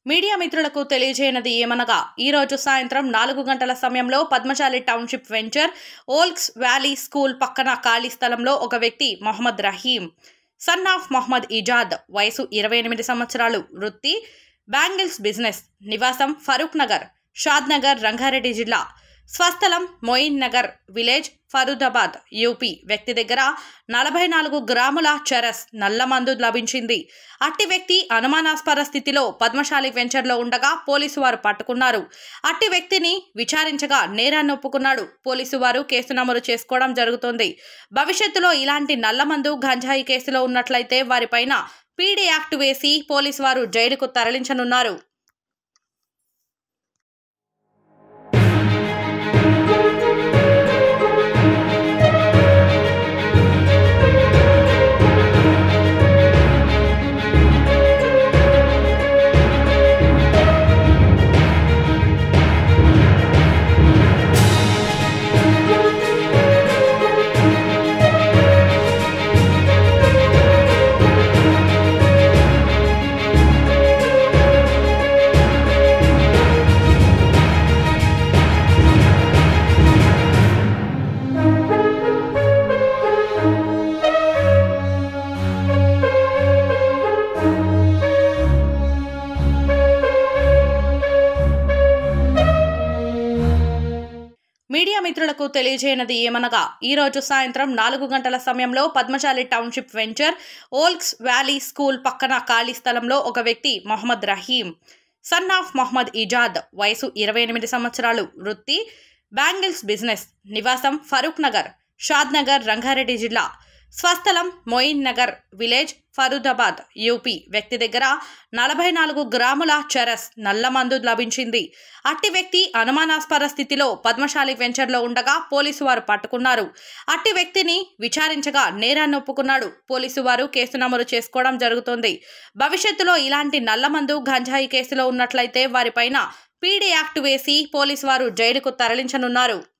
media మిత్రులకు తెలియజేయనది ఏమనగా ఈ రోజు సాయంత్రం నాలుగు గంటల సమయంలో Padmashali township venture Oaks valley school పక్కన ఖాళీ స్థలంలో ఒక వ్యక్తి మొహమ్మద్ రహీం సన్ ఆఫ్ మొహమ్మద్ ఇజాద్ వయసు ఇరవై ఎనిమిది సంవత్సరాలు వృత్తి బ్యాంగిల్స్ బిజినెస్ నివాసం ఫరూక్ నగర్ షాద్ నగర్ రంగారెడ్డి జిల్లా స్వస్థలం మొయిన్ నగర్ విలేజ్ ఫరూదాబాద్ యూపీ వ్యక్తి దగ్గర నలభై నాలుగు గ్రాముల చరస్ నల్ల మందు లభించింది అట్టి వ్యక్తి అనుమానాస్పద స్థితిలో పద్మశాలి వెంచర్లో ఉండగా పోలీసు వారు పట్టుకున్నారు అట్టి వ్యక్తిని విచారించగా నేరాన్ని ఒప్పుకున్నాడు పోలీసు వారు కేసు నమోదు చేసుకోవడం జరుగుతుంది భవిష్యత్తులో ఇలాంటి నల్లమందు గంజాయి కేసులో ఉన్నట్లయితే వారిపైన పీడీ యాక్ట్ వేసి పోలీసు వారు జైలుకు తరలించనున్నారు మీడియా మిత్రులకు తెలియజేయనది ఏమనగా ఈ రోజు సాయంత్రం నాలుగు గంటల సమయంలో Padmashali township venture Oaks valley school పక్కన ఖాళీ స్థలంలో ఒక వ్యక్తి మొహమ్మద్ రహీం సన్ ఆఫ్ మొహమ్మద్ ఇజాద్ వయసు ఇరవై ఎనిమిది సంవత్సరాలు వృత్తి బ్యాంగిల్స్ బిజినెస్ నివాసం ఫరూక్ నగర్ షాద్ నగర్ రంగారెడ్డి జిల్లా స్వస్థలం మొయిన్ నగర్ విలేజ్ ఫరూదాబాద్ యూపీ వ్యక్తి దగ్గర నలభై నాలుగు గ్రాముల చరస్ నల్ల మందు లభించింది అట్టి వ్యక్తి అనుమానాస్పద స్థితిలో పద్మశాలి వెంచర్లో ఉండగా పోలీసు వారు పట్టుకున్నారు అట్టి వ్యక్తిని విచారించగా నేరాన్ని ఒప్పుకున్నాడు పోలీసు వారు కేసు నమోదు చేసుకోవడం జరుగుతుంది భవిష్యత్తులో ఇలాంటి నల్లమందు గంజాయి కేసులో ఉన్నట్లయితే వారిపైన పీడీ యాక్ట్ వేసి పోలీసు వారు జైలుకు తరలించనున్నారు